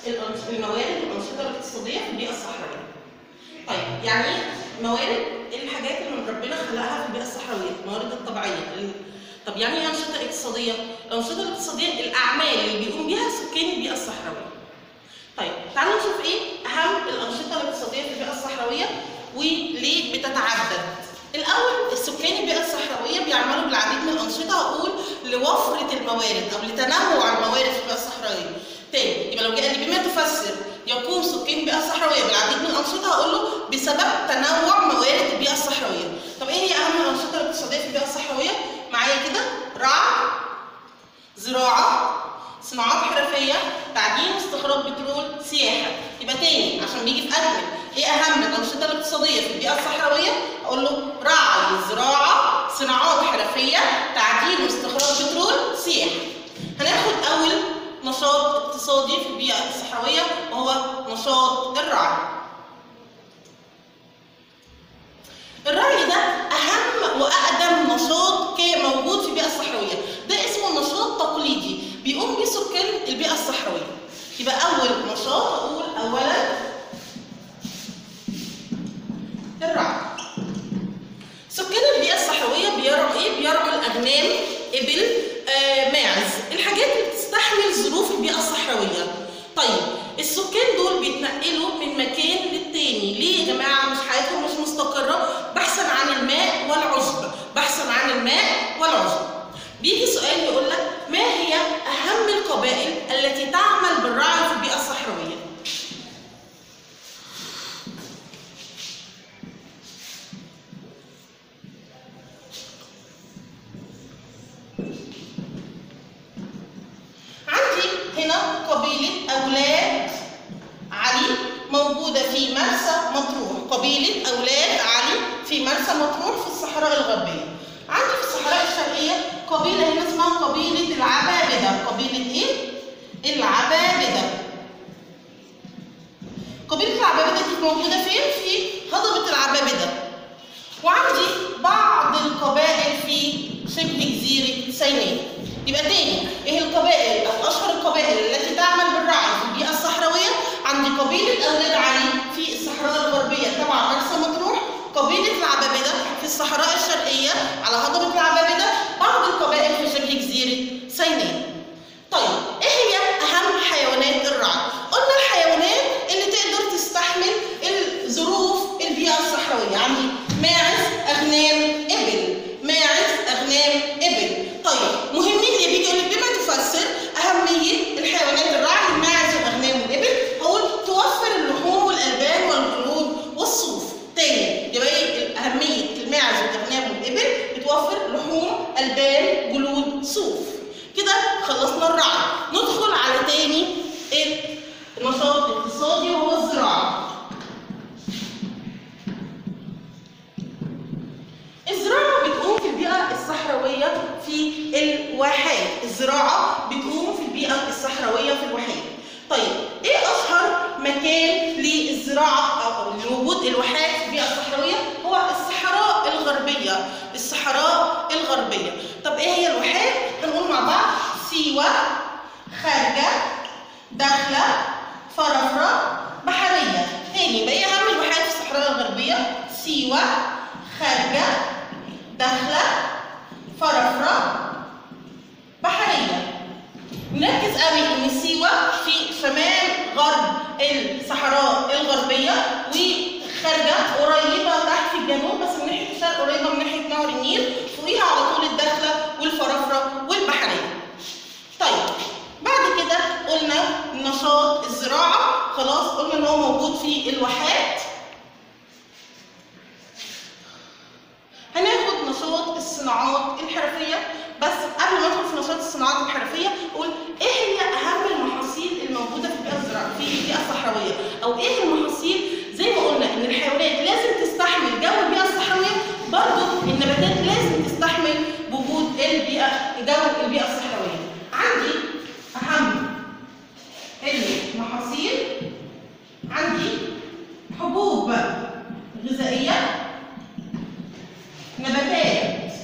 الأنش- الموارد والانشطه الاقتصاديه في البيئه الصحراويه طيب يعني ايه موارد الحاجات اللي ربنا خلقها في البيئه الصحراويه الموارد الطبيعيه ال- طب يعني ايه انشطه اقتصاديه الانشطه الاقتصاديه الاعمال اللي بيقوم بيها سكان البيئه الصحراويه طيب تعالوا نشوف ايه اهم الانشطه الاقتصاديه في البيئه الصحراويه وليه بتتعدد الاول السكان البيئه الصحراويه بيعملوا بالعديد من الانشطه هقول لوفره الموارد او لتنوع الموارد في البيئه الصحراويه تاني يبقى لو جه قال لي بما تفسر يقوم سكان البيئه الصحراويه بالعديد من الانشطه هقول له بسبب تنوع موارد البيئه الصحراويه طب ايه هي اهم الانشطه الاقتصاديه في البيئه الصحراويه معايا كده رعي زراعه صناعات حرفيه تعدين واستخراج بترول سياحه يبقى تاني عشان بيجي في ادمن ايه اهم الانشطه الاقتصاديه في البيئه الصحراويه اقول له رعي زراعه صناعات حرفيه تعدين واستخراج بترول سياحه هناخد اول نشاط اقتصادي في البيئه الصحراويه وهو نشاط الرعي الرعي ده اهم واقدم نشاط كان موجود في البيئه الصحراويه ده اسمه نشاط تقليدي بيقوم بيه سكان البيئه الصحراويه يبقى اول نشاط اقول اولا الرعي سكان البيئه الصحراويه بيرعوا ايه بيرعوا الاغنام ابل آه ماعز الحاجات اللي بتستحمل ظروف البيئه الصحراويه طيب السكان دول بيتنقلوا من مكان للتاني ليه يا جماعه مش حياتهم مش مستقره بحثا عن الماء والعشب بحثا عن الماء والعشب بيجي سؤال يقول لك ما هي اهم القبائل التي تعمل بالرعي في البيئه الصحراويه عندي هنا قبيلة أولاد علي موجودة في مرسى مطروح قبيلة أولاد علي في مرسى مطروح في الصحراء الغربية عندي في الصحراء الشرقية قبيلة هنا اسمها قبيلة العبابدة قبيلة إيه؟ العبابدة قبيلة العبابدة دي موجودة فين؟ في هضبة العبابدة وعندي بعض القبائل في شبه جزيرة سيناء يبقى تاني ايه القبائل او اشهر القبائل التي تعمل بالرعي في البيئة الصحراوية عندي قبيلة اولاد علي في الصحراء الغربية تبع مرسى مطروح قبيلة العبابدة في الصحراء الشرقية على هضبة العبابدة بعض القبائل في شبه جزيرة سيناء طيب ايه هي اهم حيوانات الرعي قلنا الحيوانات اللي تقدر تستحمل الظروف البيئة الصحراوية عندي ماعز اغنام ابل ماعز اغنام ابل طيب مهمين اللي بيجي يقول لك بما تفسر اهميه الحيوانات الرعي الماعز والاغنام والابل هقول توفر اللحوم والالبان والجلود والصوف تاني يبقى ايه اهميه الماعز والاغنام والابل بتوفر لحوم البان جلود صوف كده خلصنا الرعي ندخل على تاني النشاط الاقتصادي وهو الزراعه الزراعة بتقوم في البيئة الصحراوية في الواحات، الزراعة بتقوم في البيئة الصحراوية في الواحات. طيب إيه أشهر مكان للزراعة أو لوجود الواحات في البيئة الصحراوية؟ هو الصحراء الغربية، الصحراء الغربية. طب إيه هي الواحات؟ هنقول مع بعض سيوة، خارجة، داخلة، فرافرة، بحرية. تاني يبقى إيه أهم الواحات في الصحراء الغربية؟ سيوة، خارجة داخلة فرافرة بحرية نركز قوي ان سيوة في شمال غرب الصحراء الغربية وخارجة قريبة تحت في الجنوب بس من ناحية الشرق قريبة من ناحية نهر النيل فوقيها على طول الداخلة والفرافرة والبحرية طيب بعد كده قلنا نشاط الزراعة خلاص قلنا ان هو موجود في الواحات هناخد نشاط الصناعات الحرفيه بس قبل ما ندخل في نشاط الصناعات الحرفيه اقول ايه هي اهم المحاصيل الموجوده في البيئه الزراعيه في البيئه الصحراويه او ايه المحاصيل زي ما قلنا ان الحيوانات لازم تستحمل جو البيئه الصحراويه برضو النباتات لازم تستحمل وجود البيئه جو البيئه الصحراويه عندي اهم المحاصيل عندي حبوب غذائيه نباتات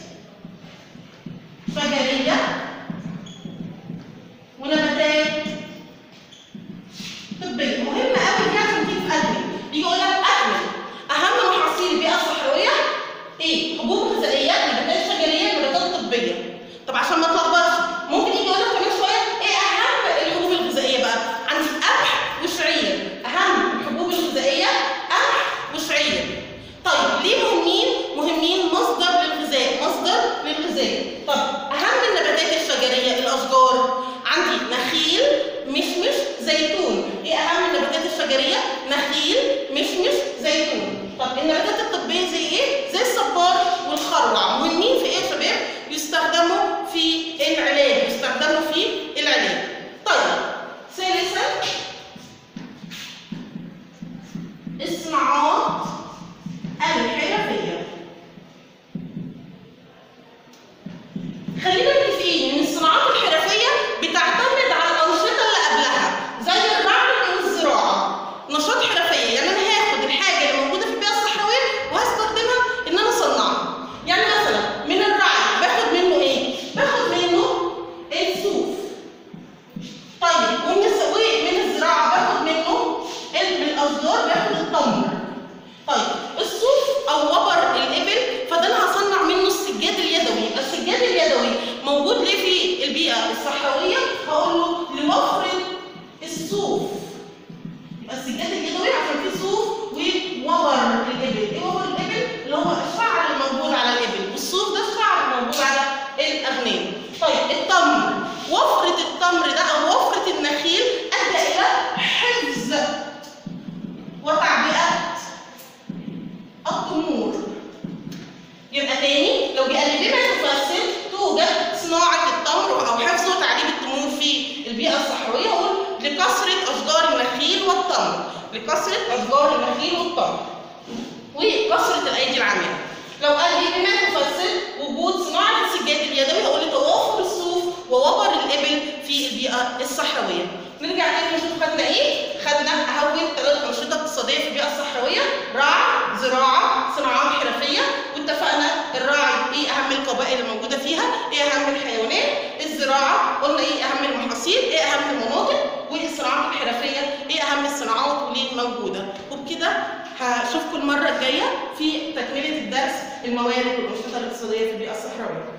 شجرية ونباتات كثره اشجار النخيل والتمر وكثره الايدي العامله لو قال لي بما تفسر وجود صناعه السجاد اليدوي هقول لي توافر الصوف ووبر الابل في البيئه الصحراويه نرجع تاني نشوف خدنا ايه خدنا اهون ثلاث انشطه اقتصاديه في البيئه الصحراويه رعي زراعه صناعات حرفيه واتفقنا الراعي ايه اهم القبائل الموجوده فيها ايه اهم الحيوانات الزراعه قلنا ايه اهم المحاصيل ايه اهم المناطق والصناعات الحرفيه ايه اهم الصناعات وليه موجوده وبكده هشوفكم المره الجايه في تكمله الدرس الموارد والانشطه الاقتصاديه في البيئه الصحراويه